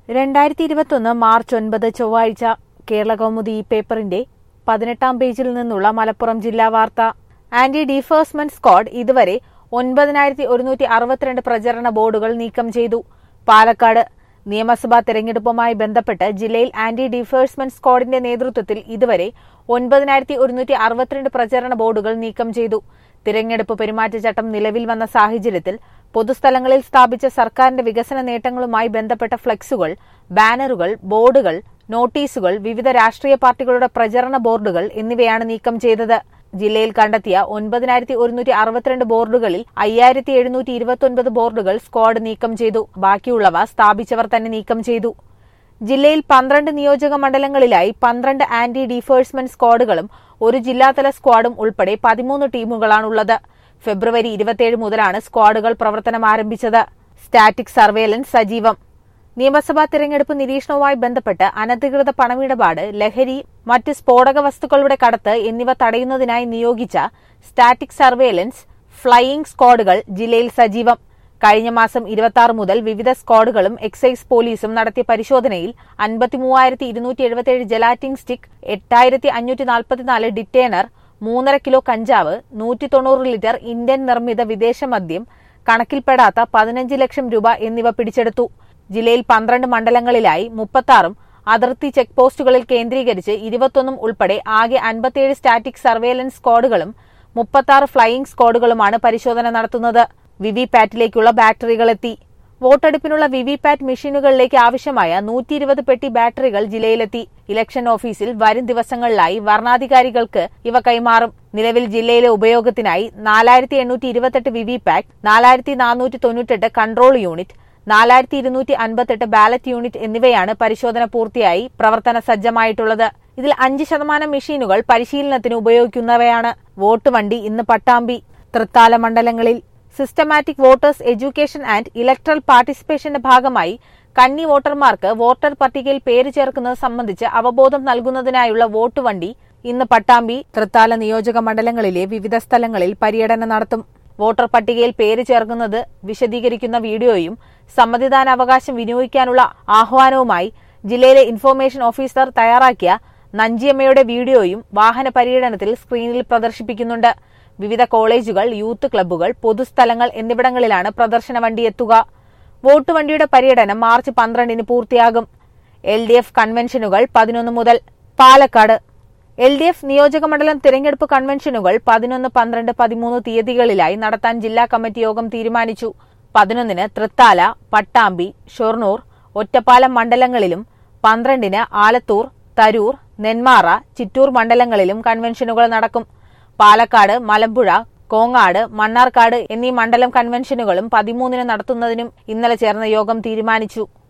രണ്ടായിരത്തി ഇരുപത്തൊന്ന് മാർച്ച് ഒൻപത് ചൊവ്വാഴ്ച കേരള കൗമുദി ഈ പേപ്പറിന്റെ പതിനെട്ടാം പേജിൽ നിന്നുള്ള മലപ്പുറം ജില്ലാ വാർത്ത ആന്റി ഡീഫേഴ്സ്മെന്റ് സ്ക്വാഡ് ഇതുവരെ ഒൻപതിനായിരത്തി ഒരുന്നൂറ്റി അറുപത്തിരണ്ട് പ്രചരണ ബോർഡുകൾ നീക്കം ചെയ്തു പാലക്കാട് നിയമസഭാ തെരഞ്ഞെടുപ്പുമായി ബന്ധപ്പെട്ട് ജില്ലയിൽ ആന്റി ഡീഫേഴ്സ്മെന്റ് സ്ക്വാഡിന്റെ നേതൃത്വത്തിൽ ഇതുവരെ ഒൻപതിനായിരത്തി ഒരുന്നൂറ്റി അറുപത്തിരണ്ട് പ്രചരണ ബോർഡുകൾ നീക്കം ചെയ്തു തിരഞ്ഞെടുപ്പ് പെരുമാറ്റച്ചട്ടം നിലവിൽ വന്ന സാഹചര്യത്തിൽ പൊതുസ്ഥലങ്ങളിൽ സ്ഥാപിച്ച സർക്കാരിന്റെ വികസന നേട്ടങ്ങളുമായി ബന്ധപ്പെട്ട ഫ്ലെക്സുകൾ ബാനറുകൾ ബോർഡുകൾ നോട്ടീസുകൾ വിവിധ രാഷ്ട്രീയ പാർട്ടികളുടെ പ്രചരണ ബോർഡുകൾ എന്നിവയാണ് നീക്കം ചെയ്തത് ജില്ലയിൽ കണ്ടെത്തിയ ഒൻപതിനായിരത്തി ഒരുന്നൂറ്റി അറുപത്തിരണ്ട് ബോർഡുകളിൽ അയ്യായിരത്തി എഴുന്നൂറ്റി ഇരുപത്തൊൻപത് ബോർഡുകൾ സ്ക്വാഡ് നീക്കം ചെയ്തു ബാക്കിയുള്ളവ സ്ഥാപിച്ചവർ തന്നെ നീക്കം ചെയ്തു ജില്ലയിൽ പന്ത്രണ്ട് നിയോജക മണ്ഡലങ്ങളിലായി പന്ത്രണ്ട് ആന്റി ഡീഫേഴ്സ്മെന്റ് സ്ക്വാഡുകളും ഒരു ജില്ലാതല സ്ക്വാഡും ഉൾപ്പെടെ പതിമൂന്ന് ടീമുകളാണുള്ളത് ഫെബ്രുവരി ഇരുപത്തിയേഴ് മുതലാണ് സ്ക്വാഡുകൾ പ്രവർത്തനം ആരംഭിച്ചത് സ്റ്റാറ്റിക് സർവേലൻസ് സജീവം നിയമസഭാ തെരഞ്ഞെടുപ്പ് നിരീക്ഷണവുമായി ബന്ധപ്പെട്ട് അനധികൃത പണമിടപാട് ലഹരി മറ്റ് സ്ഫോടക വസ്തുക്കളുടെ കടത്ത് എന്നിവ തടയുന്നതിനായി നിയോഗിച്ച സ്റ്റാറ്റിക് സർവേലൻസ് ഫ്ലൈയിംഗ് സ്ക്വാഡുകൾ ജില്ലയിൽ സജീവം കഴിഞ്ഞ മാസം ഇരുപത്തി ആറ് മുതൽ വിവിധ സ്ക്വാഡുകളും എക്സൈസ് പോലീസും നടത്തിയ പരിശോധനയിൽ അൻപത്തിമൂവായിരത്തി ഇരുന്നൂറ്റി എഴുപത്തിയേഴ് ജലാറ്റിംഗ് സ്റ്റിക് എട്ടായിരത്തി അഞ്ഞൂറ്റി നാൽപ്പത്തിനാല് ഡിറ്റേണർ മൂന്നര കിലോ കഞ്ചാവ് നൂറ്റി തൊണ്ണൂറ് ലിറ്റർ ഇന്ത്യൻ നിർമ്മിത വിദേശ മദ്യം കണക്കിൽപ്പെടാത്ത പതിനഞ്ച് ലക്ഷം രൂപ എന്നിവ പിടിച്ചെടുത്തു ജില്ലയിൽ പന്ത്രണ്ട് മണ്ഡലങ്ങളിലായി മുപ്പത്താറും അതിർത്തി ചെക്ക് പോസ്റ്റുകളിൽ കേന്ദ്രീകരിച്ച് ഇരുപത്തൊന്നും ഉൾപ്പെടെ ആകെ അൻപത്തിയേഴ് സ്റ്റാറ്റിക് സർവേലൻസ് സ്ക്വാഡുകളും മുപ്പത്താറ് ഫ്ലൈയിംഗ് സ്ക്വാഡുകളുമാണ് പരിശോധന നടത്തുന്നത് വിവിപാറ്റിലേക്കുള്ള ബാറ്ററികൾ എത്തി വോട്ടെടുപ്പിനുള്ള വിവിപാറ്റ് മെഷീനുകളിലേക്ക് ആവശ്യമായ നൂറ്റി ഇരുപത് പെട്ടി ബാറ്ററികൾ ജില്ലയിലെത്തി ഇലക്ഷൻ ഓഫീസിൽ വരും ദിവസങ്ങളിലായി വർണ്ണാധികാരികൾക്ക് ഇവ കൈമാറും നിലവിൽ ജില്ലയിലെ ഉപയോഗത്തിനായി നാലായിരത്തി എണ്ണൂറ്റി ഇരുപത്തെട്ട് വിവിപാറ്റ് നാലായിരത്തി നാനൂറ്റി തൊണ്ണൂറ്റെട്ട് കൺട്രോൾ യൂണിറ്റ് നാലായിരത്തി ഇരുന്നൂറ്റി അൻപത്തെട്ട് ബാലറ്റ് യൂണിറ്റ് എന്നിവയാണ് പരിശോധന പൂർത്തിയായി പ്രവർത്തന സജ്ജമായിട്ടുള്ളത് ഇതിൽ അഞ്ച് ശതമാനം മെഷീനുകൾ പരിശീലനത്തിന് ഉപയോഗിക്കുന്നവയാണ് വോട്ട് വണ്ടി ഇന്ന് പട്ടാമ്പി തൃത്താല മണ്ഡലങ്ങളിൽ systematic voters education and electoral പാർട്ടിസിപ്പേഷന്റെ ഭാഗമായി കന്നി വോട്ടർമാർക്ക് വോട്ടർ പട്ടികയിൽ പേര് ചേർക്കുന്നത് സംബന്ധിച്ച് അവബോധം നൽകുന്നതിനായുള്ള വോട്ട് വണ്ടി ഇന്ന് പട്ടാമ്പി തൃത്താല നിയോജക മണ്ഡലങ്ങളിലെ വിവിധ സ്ഥലങ്ങളിൽ പര്യടനം നടത്തും വോട്ടർ പട്ടികയിൽ പേര് ചേർക്കുന്നത് വിശദീകരിക്കുന്ന വീഡിയോയും സമ്മതിദാനാവകാശം വിനിയോഗിക്കാനുള്ള ആഹ്വാനവുമായി ജില്ലയിലെ ഇൻഫോർമേഷൻ ഓഫീസർ തയ്യാറാക്കിയ നഞ്ചിയമ്മയുടെ വീഡിയോയും വാഹന പര്യടനത്തിൽ സ്ക്രീനിൽ പ്രദർശിപ്പിക്കുന്നുണ്ട് വിവിധ കോളേജുകൾ യൂത്ത് ക്ലബ്ബുകൾ പൊതുസ്ഥലങ്ങൾ എന്നിവിടങ്ങളിലാണ് പ്രദർശന വണ്ടി എത്തുക വോട്ട് വണ്ടിയുടെ പര്യടനം മാർച്ച് പന്ത്രണ്ടിന് പൂർത്തിയാകും എൽ ഡി എഫ് കൺവെൻഷനുകൾ പതിനൊന്ന് മുതൽ പാലക്കാട് എൽ ഡി എഫ് നിയോജകമണ്ഡലം തിരഞ്ഞെടുപ്പ് കൺവെൻഷനുകൾ പതിനൊന്ന് പന്ത്രണ്ട് പതിമൂന്ന് തീയതികളിലായി നടത്താൻ ജില്ലാ കമ്മിറ്റി യോഗം തീരുമാനിച്ചു പതിനൊന്നിന് തൃത്താല പട്ടാമ്പി ഷൊർണൂർ ഒറ്റപ്പാലം മണ്ഡലങ്ങളിലും പന്ത്രണ്ടിന് ആലത്തൂർ തരൂർ നെന്മാറ ചിറ്റൂർ മണ്ഡലങ്ങളിലും കൺവെൻഷനുകൾ നടക്കും പാലക്കാട് മലമ്പുഴ കോങ്ങാട് മണ്ണാർക്കാട് എന്നീ മണ്ഡലം കൺവെൻഷനുകളും പതിമൂന്നിന് നടത്തുന്നതിനും ഇന്നലെ ചേർന്ന യോഗം തീരുമാനിച്ചു